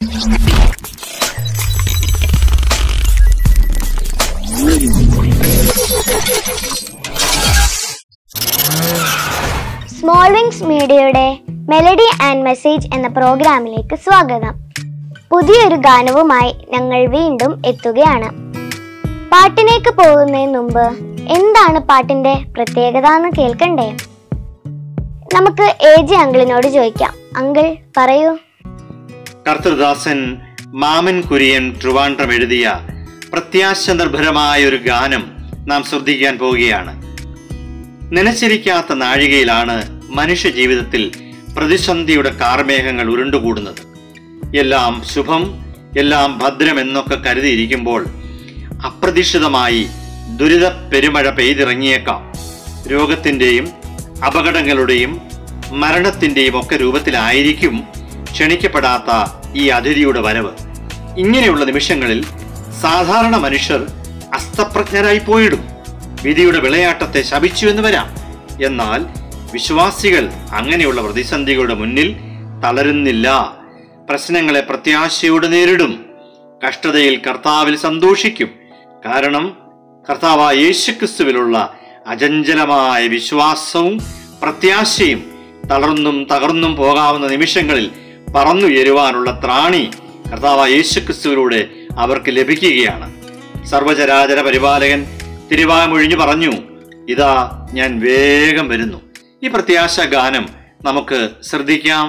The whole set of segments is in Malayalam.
സ്മോൾ വിങ്സ് മീഡിയയുടെ മെലഡി ആൻഡ് മെസ്സേജ് എന്ന പ്രോഗ്രാമിലേക്ക് സ്വാഗതം പുതിയൊരു ഗാനവുമായി ഞങ്ങൾ വീണ്ടും എത്തുകയാണ് പാട്ടിലേക്ക് പോകുന്നതിന് മുമ്പ് എന്താണ് പാട്ടിന്റെ പ്രത്യേകത എന്ന് കേൾക്കണ്ടേ നമുക്ക് എ ജെ അങ്കിളിനോട് ചോദിക്കാം അങ്കിൾ പറയൂ കർത്തൃദാസൻ മാമൻ കുര്യൻ ട്രിവാൻഡ്രം എഴുതിയ പ്രത്യാശ നിർഭരമായ ഒരു ഗാനം നാം ശ്രദ്ധിക്കാൻ പോവുകയാണ് നനച്ചിരിക്കാത്ത നാഴികയിലാണ് മനുഷ്യ ജീവിതത്തിൽ പ്രതിസന്ധിയുടെ കാർമേഘങ്ങൾ ഉരുണ്ടുകൂടുന്നത് എല്ലാം ശുഭം എല്ലാം ഭദ്രം എന്നൊക്കെ കരുതിയിരിക്കുമ്പോൾ അപ്രതീക്ഷിതമായി ദുരിത പെരുമഴ പെയ്തിറങ്ങിയേക്കാം രോഗത്തിൻ്റെയും അപകടങ്ങളുടെയും മരണത്തിൻ്റെയും ഒക്കെ രൂപത്തിലായിരിക്കും ക്ഷണിക്കപ്പെടാത്ത ഈ അതിഥിയുടെ വരവ് ഇങ്ങനെയുള്ള നിമിഷങ്ങളിൽ സാധാരണ മനുഷ്യർ അസ്തപ്രജ്ഞരായി പോയിടും വിധിയുടെ വിളയാട്ടത്തെ ശപിച്ചു എന്ന് വരാം എന്നാൽ വിശ്വാസികൾ അങ്ങനെയുള്ള പ്രതിസന്ധികളുടെ മുന്നിൽ തളരുന്നില്ല പ്രശ്നങ്ങളെ പ്രത്യാശയോടെ നേരിടും കഷ്ടതയിൽ കർത്താവിൽ സന്തോഷിക്കും കാരണം കർത്താവായ യേശുക്രിസ്തുവിലുള്ള അചഞ്ചലമായ വിശ്വാസവും പ്രത്യാശയും തളർന്നും തകർന്നും പോകാവുന്ന നിമിഷങ്ങളിൽ പറന്നുയരുവാനുള്ള ത്രാണി കർത്താവായ യേശുക്രിസ്തുവിലൂടെ അവർക്ക് ലഭിക്കുകയാണ് സർവചരാചര പരിപാലകൻ തിരുവാമൊഴിഞ്ഞു പറഞ്ഞു ഇതാ ഞാൻ വേഗം വരുന്നു ഈ പ്രത്യാശ ഗാനം നമുക്ക് ശ്രദ്ധിക്കാം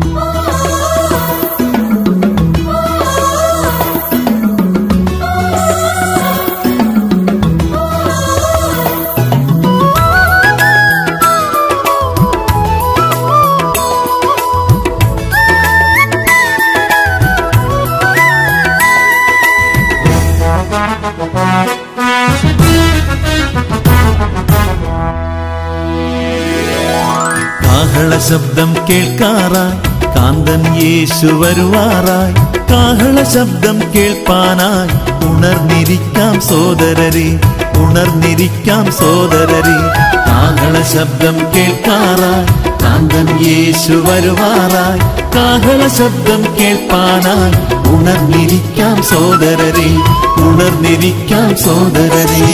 കാഹള ശബ്ദം കേൾക്കാറായി കാന്തൻ യേശു വരുവാറായി കാഹള ശബ്ദം കേൾപ്പാനായി ഉണർന്നിരിക്കാം സോദരരെ ഉണർന്നിരിക്കാം സോദരരെ കാഹള ശബ്ദം കേൾക്കാറായി കാന്തൻ യേശു വരുവാറായി കാഹള ശബ്ദം കേൾപ്പാനായി ഉണർന്നിരിക്കാം സോദരരെ ഉണർന്നിരിക്കാം സോദരരെ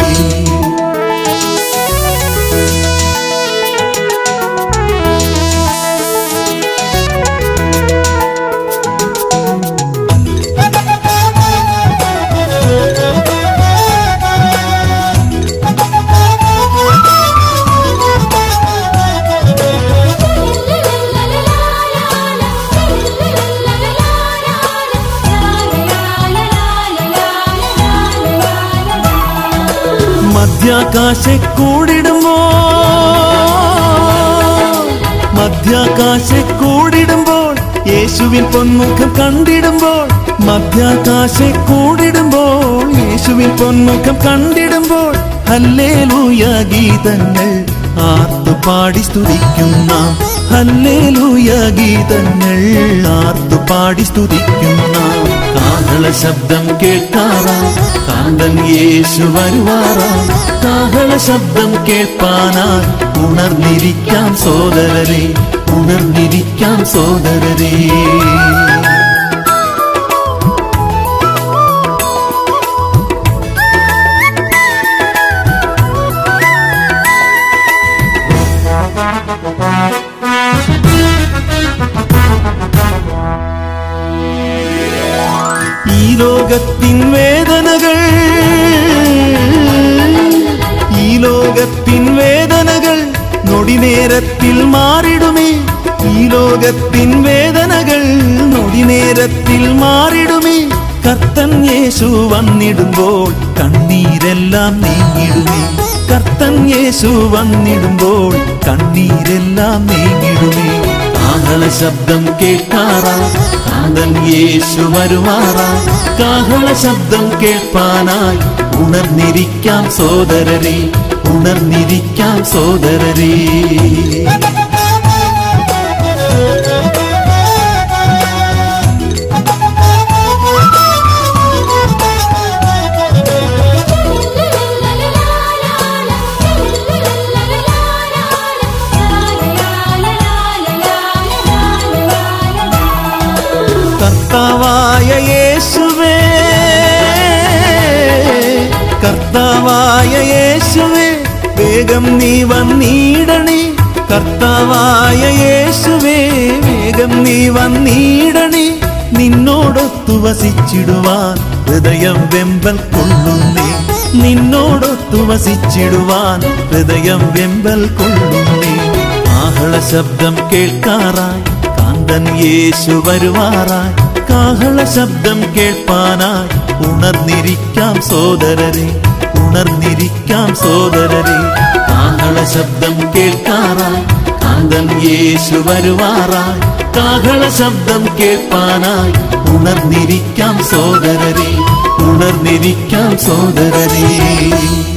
മധ്യാകാശെ കൂടിടുമ്പോ മധ്യാകാശെ കൂടിടുമ്പോൾ യേശുവിൻ പൊന്മുഖം കണ്ടിടുമ്പോൾ മധ്യാകാശെ കൂടിടുമ്പോൾ യേശുവിൻ പൊന്മുഖം കണ്ടിടുമ്പോൾ ഹല്ലേലൂയ ഗീതങ്ങൾ ആർത്തുപാടി സ്തുതിക്കുന്ന ഹല്ലേലൂയ ഗീതങ്ങൾ ആർത്തുപാടി സ്തുതിക്കുന്ന കാഹള ശബ്ദം കേൾക്കാറാ കാന്തൻ യേശു വരുവാറാ കാഹള ശബ്ദം കേൾപ്പാനായി ഉണർന്നിരിക്കാം സോദരരെ ഉണർന്നിരിക്കാം സോദരരെ ഈ ലോകത്തിൻ വേദനകൾ ഈ ലോകത്തിൻ വേദനകൾ നൊടിനേരത്തിൽ മാറിടുമേ ഈ ലോകത്തിൻ വേദനകൾ നൊടിനേരത്തിൽ മാറിടുമേ കർത്തൻ യേശു വന്നിടുമ്പോൾ കണ്ണീരെല്ലാം നീങ്ങിടുമേ കർത്തൻ യേശു വന്നിടുമ്പോൾ കണ്ണീരെല്ലാം നീങ്ങിടുമേ കാഹള ശബ്ദം കേൾക്കാറാ കാന്തൻ യേശു വരുമാറാ കാഹള ശബ്ദം കേൾപ്പാനായി ഉണർന്നിരിക്കാം സോദരരെ ഉണർന്നിരിക്കാം സോദരരെ കർത്താവ കർത്താവായ യേശുവേ കർത്താവായ യേശുവേ വേഗം നീ വന്നീടണേ കർത്താവായ യേശുവേ വേഗം നീ വന്നീടണേ നിന്നോടൊത്തു വസിച്ചിടുവാൻ ഹൃദയം വെമ്പൽ കൊള്ളുന്നേ നിന്നോടൊത്തു വസിച്ചിടുവാൻ ഹൃദയം വെമ്പൽ കൊള്ളുന്നേ ആഹള ശബ്ദം കേൾക്കാറായി കാന്തൻ യേശു വരുവാറായി കാഹള ശബ്ദം കേൾപ്പാനായി ഉണർന്നിരിക്കാം സോദരരെ ഉണർന്നിരിക്കാം സോദരരെ കാഹള ശബ്ദം കേൾക്കാറായി കാന്തൻ യേശു വരുവാറായി കാഹള ശബ്ദം കേൾപ്പാനായി ഉണർന്നിരിക്കാം സോദരരെ ഉണർന്നിരിക്കാം സോദരരെ